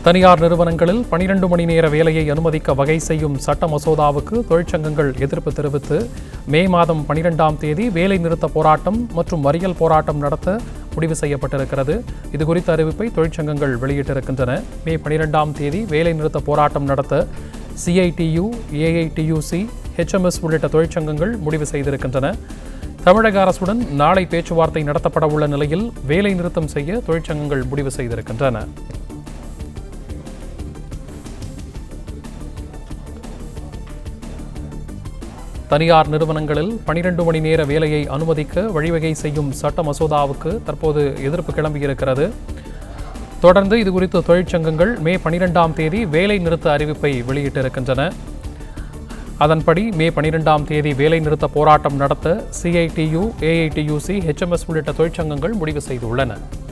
தனியார் நிறுவனங்களில் பனிரெண்டு மணி நேர வேலையை அனுமதிக்க வகை செய்யும் சட்ட மசோதாவுக்கு தொழிற்சங்கங்கள் எதிர்ப்பு தெரிவித்து மே மாதம் பனிரெண்டாம் தேதி வேலை நிறுத்த போராட்டம் மற்றும் மறியல் போராட்டம் நடத்த முடிவு செய்யப்பட்டிருக்கிறது இது குறித்த அறிவிப்பை தொழிற்சங்கங்கள் வெளியிட்டிருக்கின்றன மே பனிரெண்டாம் தேதி வேலை நிறுத்த போராட்டம் நடத்த சிஐடியு ஏஐடியூசி ஹெச்எம்எஸ் உள்ளிட்ட தொழிற்சங்கங்கள் முடிவு செய்திருக்கின்றன தமிழக அரசுடன் நாளை பேச்சுவார்த்தை நடத்தப்பட உள்ள நிலையில் வேலை நிறுத்தம் செய்ய தொழிற்சங்கங்கள் முடிவு செய்திருக்கின்றன தனியார் நிறுவனங்களில் பனிரெண்டு மணி நேர வேலையை அனுமதிக்க வழிவகை செய்யும் சட்ட மசோதாவுக்கு தற்போது எதிர்ப்பு கிளம்பியிருக்கிறது தொடர்ந்து இது குறித்து தொழிற்சங்கங்கள் மே பனிரெண்டாம் தேதி வேலை நிறுத்த அறிவிப்பை வெளியிட்டிருக்கின்றன அதன்படி மே பனிரெண்டாம் தேதி வேலை நிறுத்த போராட்டம் நடத்த சிஐடியு ஏஐடியூசி ஹெச்எம்எஸ் உள்ளிட்ட தொழிற்சங்கங்கள் முடிவு செய்துள்ளன